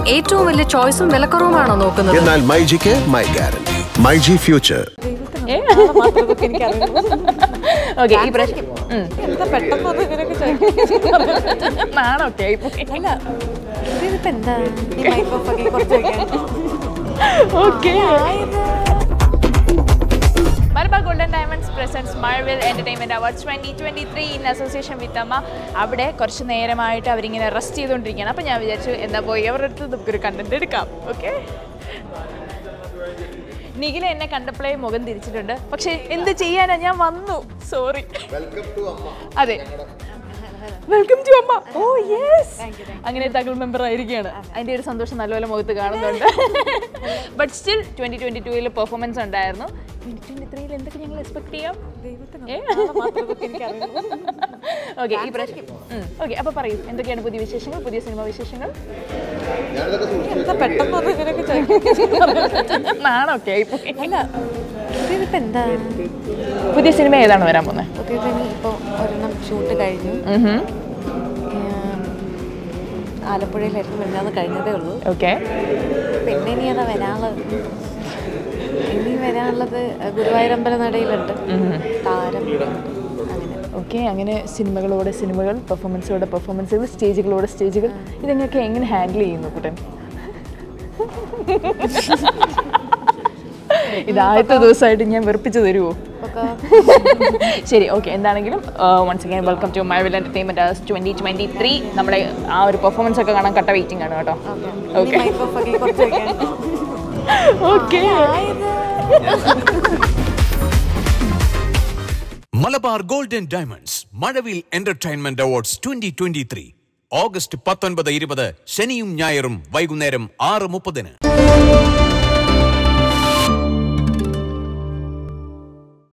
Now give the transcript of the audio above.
ഏറ്റവും വലിയ ചോയ്സും വിലക്കുറവുമാണോ നോക്കുന്നത് എന്നാൽ മൈജിക്ക് my guarantee myG future okay ഈ പ്രാവശ്യം ഉം. എന്താ പെട്ടെന്ന് അത് ഇങ്ങനെയൊക്കെ ചോദിക്കും നാണൊക്കെ ആയിപ്പോയി ഇതിപ്പോ എന്താ ഈ മൈക്കൊക്കെ കുറച്ച് വെക്കാൻ okay Malabar golden diamonds presents Mazhavil entertainment awards twenty twenty three in association with AMMA അവിടെ കുറച്ച് നേരമായിട്ട് അവരിങ്ങനെ റെസ്റ്റ് ചെയ്തുകൊണ്ടിരിക്കുകയാണ് അപ്പം ഞാൻ വിചാരിച്ചു എന്നാ പോയി അവരുടെ അടുത്ത് നമുക്കൊരു കണ്ടന്റ് എടുക്കാം ഓക്കെ നിഖില എന്നെ കണ്ടപ്പോഴേ മുഖം തിരിച്ചിട്ടുണ്ട് പക്ഷെ എന്ത് ചെയ്യാനാ ഞാൻ വന്നു സോറി അതെ വെൽക്കം ടു അമ്മ ഓ യെസ് അങ്ങനെ തകൾ മെമ്പർ ആയിരിക്കുകയാണ് അതിന്റെ ഒരു സന്തോഷം നല്ലപോലെ മുഖത്ത് കാണുന്നുണ്ട് ബട്ട് സ്റ്റിൽ ട്വന്റി ട്വന്റി ടൂവിൽ പെർഫോമൻസ് ഉണ്ടായിരുന്നു ട്വന്റി ട്വന്റി ത്രീയിൽ എന്തൊക്കെ ഞങ്ങൾ എക്സ്പെക്ട് ചെയ്യാം ഓക്കെ ഈ പ്രാവശ്യം ഓക്കെ അപ്പോൾ പറയൂ എന്തൊക്കെയാണ് പുതിയ വിശേഷങ്ങൾ പുതിയ സിനിമ വിശേഷങ്ങൾ എന്താ പെട്ടെന്ന് അത് ഇങ്ങനെയൊക്കെ ചോദിക്കും നാണൊക്കെ ആയിപ്പോയി അല്ല ഇതിപ്പോ എന്താ പുതിയ സിനിമ ഏതാണ് വരാൻ പോകുന്നത് പുതിയ തന്നെ ഇപ്പോൾ ഒരെണ്ണം ഷൂട്ട് കഴിഞ്ഞു ഏം, ആലപ്പുഴയിലായിരുന്നു മിന്നാന്ന് കഴിഞ്ഞതേ ഉള്ളൂ ഓക്കെ പിന്നെ ഇനി അതാ വരാനുള്ളത് ഇനി വരാനുള്ളത് ഗുരുവായൂരമ്പല നടയിലുണ്ട് താരം അങ്ങനെ ഓക്കെ അങ്ങനെ സിനിമകളോടെ സിനിമകൾ പെർഫോമൻസോടെ പെർഫോമൻസുകൾ സ്റ്റേജുകളോടെ സ്റ്റേജുകൾ ഇതൊക്കെ എങ്ങനെ ഹാൻഡിൽ ചെയ്യുന്നു കുട്ടൻ ഇതാദ്യത്തെ ദിവസമായിട്ട് ഞാൻ വെറുപ്പിച്ച് തരുമോ ഒക്കെ ശരി ഓക്കെ എന്താണെങ്കിലും once again welcome to my വിൽ എൻ്റർടൈൻമെൻറ്റ് ട്വൻറ്റി ട്വൻറ്റി ത്രീ നമ്മുടെ ആ ഒരു പെർഫോമൻസ് ഒക്കെ കാണാൻ കട്ട വെയിറ്റിംഗ് ആണ് കേട്ടോ ഇനി ഓക്കെ മൈക്കൊക്കെ കുറച്ച് വെക്കാൻ okay Malabar golden diamonds Mazhavil entertainment awards twenty twenty three August പത്തൊൻപത് ഇരുപത് ശനിയും ഞായറും വൈകുന്നേരം ആറ് മുപ്പതിന്